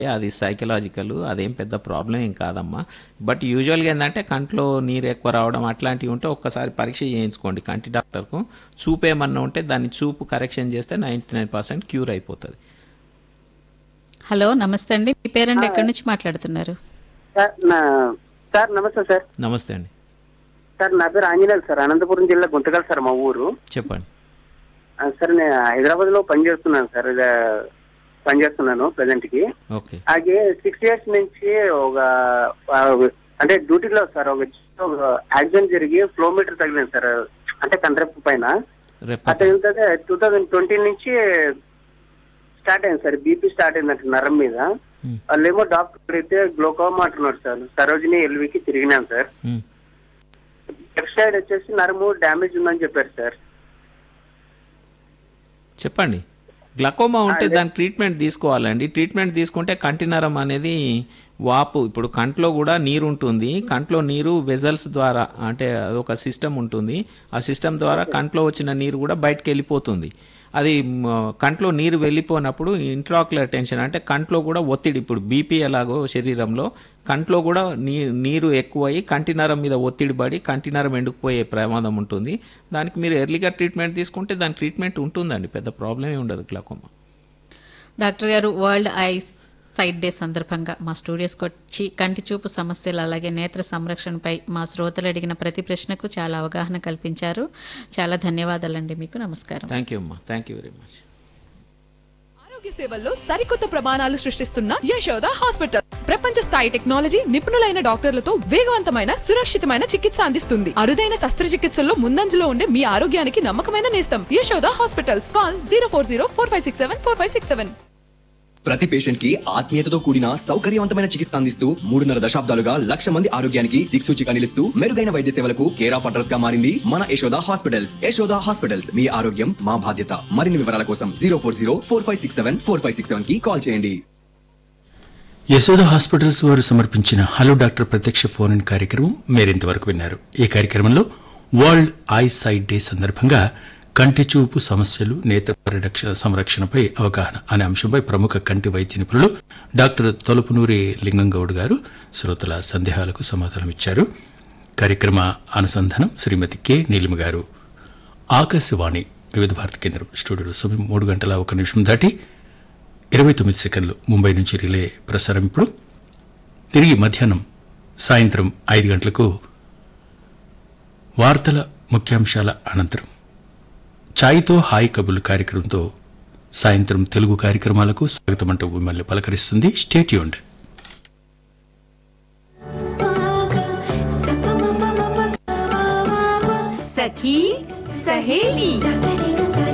అది సైకలాజికల్ అదేం పెద్ద ప్రాబ్లం ఏం కాదమ్మా బట్ యూజువల్గా ఏంటంటే కంట్లో నీరు ఎక్కువ రావడం అట్లాంటివి ఉంటే ఒక్కసారి పరీక్ష చేయించుకోండి కంటి డాక్టర్కు చూపు ఏమన్నా ఉంటే దాన్ని చూపు కరెక్షన్ చేస్తే నైంటీ నైన్ పర్సెంట్ క్యూర్ అయిపోతుంది హలో నమస్తే అండి మీ పేరెంట్ ఎక్కడి నుంచి మాట్లాడుతున్నారు సార్ నా సార్ నమస్తే సార్ నమస్తే అండి సార్ నా పేరు ఆంజనేయులు సార్ అనంతపురం జిల్లా గుంతకల్ సార్ మా ఊరు చెప్పండి ఆ, సార్ నేను హైదరాబాద్ లో పనిచేస్తున్నాను సార్ ఇది, పనిచేస్తున్నాను ప్రజెంట్ కి ఓకే అలాగే సిక్స్ ఇయర్స్ నుంచి ఒక ఆ, అంటే డ్యూటీలో సార్ ఒక ఒక యాక్సిడెంట్ జరిగి ఫ్లో మీటర్ తగిలింది సార్ అంటే కంట్రప్ పైన రేపు ఆ తగిలితే టూ థౌజండ్ ట్వంటీ నుంచి స్టార్ట్ అయింది సార్ బీపీ స్టార్ట్ అయిందంట నరం మీద Hmm. వాళ్ళేమో డాక్టర్ అయితే గ్లోకోమా అంటున్నారు సార్ సరోజిని ఎల్వికి తిరిగినాను సార్ ఉమ్. లెఫ్ట్ సైడ్ వచ్చేసి నరము డ్యామేజ్ ఉందని చెప్పారు సార్ చెప్పండి గ్లకోమా ఉంటే దాని ట్రీట్మెంట్ తీసుకోవాలండి ట్రీట్మెంట్ తీసుకుంటే కంటినరం అనేది వాపు ఇప్పుడు కంట్లో కూడా నీరు ఉంటుంది కంట్లో నీరు వెజల్స్ ద్వారా అంటే అదొక సిస్టమ్ ఉంటుంది ఆ సిస్టమ్ ద్వారా కంట్లో వచ్చిన నీరు కూడా బయటకు వెళ్ళిపోతుంది అది మ, కంట్లో నీరు వెళ్ళిపోయినప్పుడు ఇంట్రాక్యులర్ టెన్షన్ అంటే కంట్లో కూడా ఒత్తిడి ఇప్పుడు బీపీ ఎలాగో శరీరంలో కంట్లో కూడా నీ నీరు ఎక్కువయ్యి కంటినరం మీద ఒత్తిడి పడి కంటినరం ఎండుకుపోయే ప్రమాదం ఉంటుంది దానికి మీరు ఎర్లీగా ట్రీట్మెంట్ తీసుకుంటే దాని ట్రీట్మెంట్ ఉంటుందండి పెద్ద ప్రాబ్లమే ఉండదు గ్లకోమా డాక్టర్ గారు వరల్డ్ ఐస్ సైట్ డే సందర్భంగా మా స్టూడియోస్కి వచ్చి కంటి చూపు సమస్యలు అలాగే నేత్ర సంరక్షణపై మా శ్రోతలు అడిగిన ప్రతి ప్రశ్నకు చాలా అవగాహన కల్పించారు చాలా ధన్యవాదాలండి మీకు నమస్కారం థ్యాంక్ యూ అమ్మా థ్యాంక్ యూ వెరీ మచ్ ఆరోగ్య సేవల్లో సరికొత్త ప్రమాణాలు సృష్టిస్తున్న యశోద హాస్పిటల్స్ ప్రపంచ స్థాయి టెక్నాలజీ నిపుణులైన డాక్టర్లతో వేగవంతమైన సురక్షితమైన చికిత్స అందిస్తుంది అరుదైన శస్త్రచికిత్సల్లో ముందంజలో ఉండే మీ ఆరోగ్యానికి నమ్మకమైన నేస్తం Yashoda hospitals call zero four zero four five six seven four five six seven ప్రతి పేషెంట్ కి ఆత్మీయతతో కూడిన సౌకర్యవంతమైన చికిత్స అందిస్తూ మూడున్నర దశాబ్దాలుగా లక్ష మంది ఆరోగ్యానికి దిక్సూచిగా నిలుస్తూ మెరుగైన వైద్య సేవలకు కేర్ ఆఫ్ అడ్రస్ గా మారింది మన యశోద హాస్పిటల్స్ యశోద హాస్పిటల్స్ మీ ఆరోగ్యం మా బాధ్యత మరిన్ని వివరాల కోసం zero four zero four five six seven four five six seven కి కాల్ చేయండి యశోద హాస్పిటల్స్ వారు సమర్పించిన హలో డాక్టర్ ప్రత్యక్ష ఫోన్ ఇన్ కార్యక్రమం మీరింతవరకు విన్నారు ఈ కార్యక్రమంలో వరల్డ్ ఐ సైట్ డే సందర్భంగా కంటి చూపు సమస్యలు నేత్ర పరిరక్ష సంరక్షణపై అవగాహన అనే అంశంపై ప్రముఖ కంటి వైద్య నిపుణులు డాక్టర్ తొలపునూరి లింగంగౌడ్ గారు శ్రోతల సందేహాలకు సమాధానం ఇచ్చారు కార్యక్రమ అనుసంధానం శ్రీమతి కె నీలిమ గారు ఆకాశవాణి వివిధ భారత కేంద్రం స్టూడియోలో సమయం మూడు గంటల ఒక నిమిషం దాటి ఇరవై తొమ్మిది సెకండ్లు ముంబై నుంచి రిలే ప్రసారం ఇప్పుడు తిరిగి మధ్యాహ్నం సాయంత్రం ఐదు గంటలకు వార్తల ముఖ్యాంశాల అనంతరం ఛాయ్తో హాయ్ కబుర్లు కార్యక్రమంతో సాయంత్రం తెలుగు కార్యక్రమాలకు స్వాగతం అంటూ మిమ్మల్ని పలకరిస్తుంది స్టేట్యూండ్ सखी सहेली